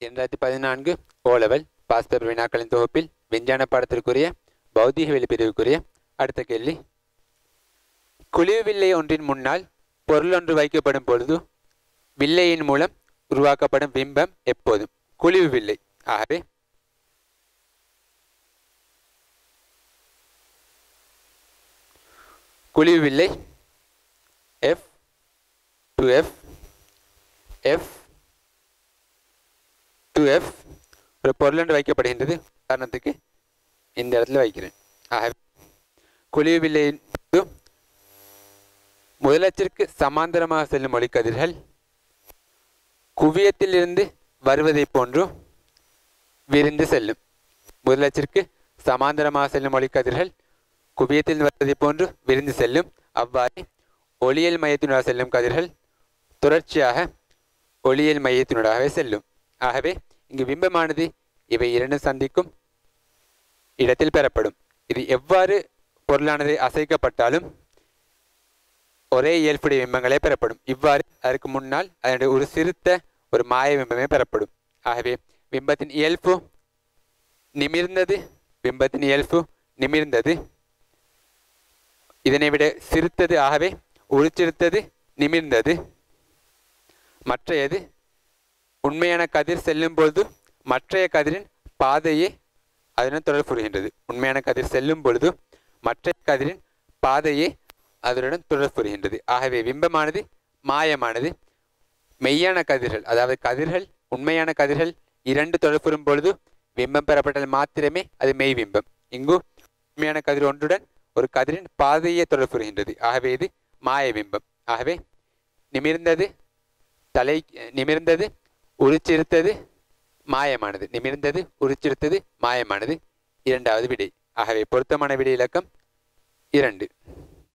இரண்டாயிரத்தி பதினான்கு ஓ level phosphor வினாக்களின் தொகுப்பில் விஞ்ஞான பாடத்திற்குரிய பௌதீக வெளிப்பிரிவுக்குரிய அடுத்த கேள்வி குழிவு வில்லை ஒன்றின் முன்னால் பொருள் ஒன்று வைக்கப்படும் பொழுது வில்லையின் மூலம் உருவாக்கப்படும் பிம்பம் எப்போதும் குழிவு வில்லை ஆகவே குழிவு வில்லை F to F F to F ஒரு பொருள் ஒன்று வைக்கப்படுகின்றது உதாரணத்துக்கு இந்த இடத்துல வைக்கிறேன் ஆகவே குழிவு வில்லையின் போது முதலச்சிற்கு சமாந்தரமாக செல்லும் ஒளிக்கதிர்கள் குவியத்திலிருந்து வருவதைப் போன்று விரிந்து செல்லும் முதலச்சிற்கு சமாந்தரமாக செல்லும் ஒளிக்கதிர்கள் குவியத்தில் வருவதைப் போன்று விரிந்து செல்லும் அவ்வாறு ஒளியியல் மையத்தினூடாக செல்லும் கதிர்கள் தொடர்ச்சியாக ஒளியியல் மையத்தினூடாகவே செல்லும் ஆகவே இங்கு பிம்பமானது இவை இரண்டும் சந்திக்கும் இடத்தில் பெறப்படும் இது எவ்வாறு பொருளானது அசைக்கப்பட்டாலும் ஒரே இயல்புடைய பிம்பங்களே பெறப்படும் இவ்வாறு அதற்கு முன்னால் அதனுடைய ஒரு சிறுத்த ஒரு மாய பிம்பமே பெறப்படும் ஆகவே பிம்பத்தின் இயல்பு நிமிர்ந்தது பிம்பத்தின் இயல்பு நிமிர்ந்தது இதனை விட சிறுத்தது ஆகவே உருச்சிருத்தது நிமிர்ந்தது மற்றையது உண்மையான கதிர் செல்லும் பொழுது மற்றைய கதிரின் பாதையே அதனுடன் தொடர்புறுகின்றது உண்மையான கதிர் செல்லும் பொழுது மற்ற கதிரின் பாதையே அதனுடன் தொடர்புறுகின்றது ஆகவே பிம்பமானது மாயமானது மெய்யான கதிர்கள் அதாவது கதிர்கள் உண்மையான கதிர்கள் இரண்டு தொடர்புறும் பொழுது பிம்பம் பெறப்பட்டால் மாத்திரமே அது மெய் பிம்பம் இங்கு உண்மையான கதிர் ஒன்றுடன் ஒரு கதிரின் பாதையே தொடர்புறுகின்றது ஆகவே இது மாய பிம்பம் ஆகவே நிமிர்ந்தது தலை நிமிர்ந்தது உரிச்சிருத்தது மாயமானது நிமிர்ந்தது உரிச்சிருத்தது மாயமானது இரண்டாவது விடை ஆகவே பொருத்தமான விடை இலக்கம் இரண்டு